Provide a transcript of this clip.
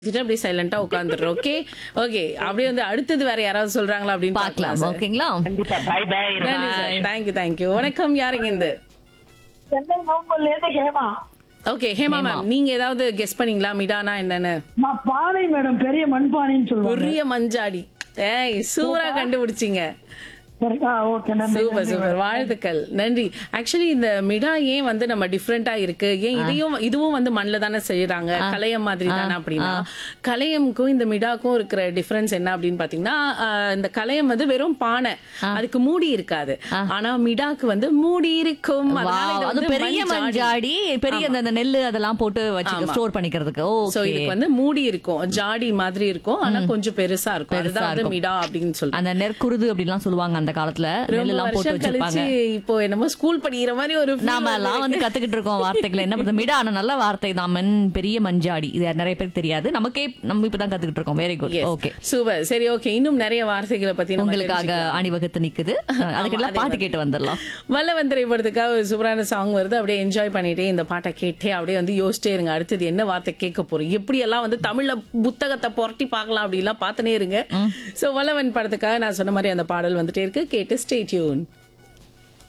வச்சுட்டு அப்படியே சைலண்டா உட்காந்துடுறோம் ஓகே ஓகே அப்படியே வந்து அடுத்தது வேற யாராவது சொல்றாங்களா அப்படின்னு பார்க்கலாம் பார்க்கலாம் ஓகேங்களா கண்டிப்பா பாய் பாய் தேங்க்யூ தேங்க்யூ வணக்கம் யாருங்க இந்த சென்னை நோம்பல்ல இருந்து ஹேமா ஓகே ஹேமா மேம் நீங்க ஏதாவது கெஸ் பண்ணீங்களா மிடானா என்னன்னு நான் பானை மேடம் பெரிய மண்பானைன்னு சொல்லுவாங்க பெரிய மஞ்சாடி ஏய் சூப்பரா கண்டுபிடிச்சீங்க சரிங்களா? ஓகே நன்றி சூப்பர் சூப்பர் வாழ்த்துக்கள் நன்றி ஆக்சுவலி இந்த மிடா ஏன் வந்து நம்ம டிஃப்ரெண்டா இருக்கு ஏன் இதையும் இதுவும் வந்து மண்ணில் தானே செய்யறாங்க கலையம் மாதிரி தானே அப்படின்னா கலையமுக்கும் இந்த மிடாக்கும் இருக்கிற டிஃபரன்ஸ் என்ன அப்படின்னு பாத்தீங்கன்னா ஆஹ், இந்த கலையம் வந்து வெறும் பானை அதுக்கு மூடி இருக்காது ஆனா மிடாக்கு வந்து மூடி இருக்கும் அதனால Wow, இது அது வந்து பெரிய மஞ்சாடி. மஞ்சாடி பெரிய அந்த அந்த நெல்லு அதெல்லாம் போட்டு வச்சு ஸ்டோர் பண்ணிக்கிறதுக்கு சோ ஓகே இதுக்கு வந்து மூடி இருக்கும் ஜாடி மாதிரி இருக்கும் ஆனா கொஞ்சம் பெருசா இருக்கும் அதுதான் வந்து மிடா அப்படின்னு சொல்லுவாங்க அந்த நெற்குருது அப்படிலாம் சொல்லுவாங்க அந்த காலத்துல நெல் ரொம்ப எல்லாம் போட்டு வருஷம் வச்சிருப்பாங்க கழிச்சு இப்போ என்னமோ ஸ்கூல் படிக்கிற மாதிரி ஒரு feel நாம வருது. எல்லாம் வந்து கத்துக்கிட்டு இருக்கோம் வார்த்தைகளை என்ன பண்றது மிடா ஆனா நல்ல வார்த்தை தான் மென் பெரிய மஞ்சாடி இது நிறைய பேருக்கு தெரியாது நமக்கே நம்ம இப்பதான் கத்துக்கிட்டு இருக்கோம் very good Yes. Okay super சரி ஓகே இன்னும் நிறைய வார்த்தைகளை பத்தி நம்ம உங்களுக்காக அணிவகுத்து நிக்குது அதுக்கெல்லாம் பாட்டு கேட்டு வந்துடலாம் வல்லவன் திரைப்படத்துக்காக ஒரு சூப்பரான சாங் வருது அப்படியே என்ஜாய் பண்ணிட்டே இந்த பாட்டை கேட்டே அப்படியே வந்து யோசிச்சே இருங்க அடுத்தது என்ன வார்த்தை கேட்க போறோம் எப்படி எல்லாம் வந்து தமிழ்ல புத்தகத்தை புரட்டி பார்க்கலாம் அப்படிலாம் பார்த்துனே இருங்க சோ வல்லவன் படத்துக்காக நான் சொன்ன மாதிரி அந்த பாடல் வந்துட்டே இருக்கு கேட்டு ஸ்டே டியூன்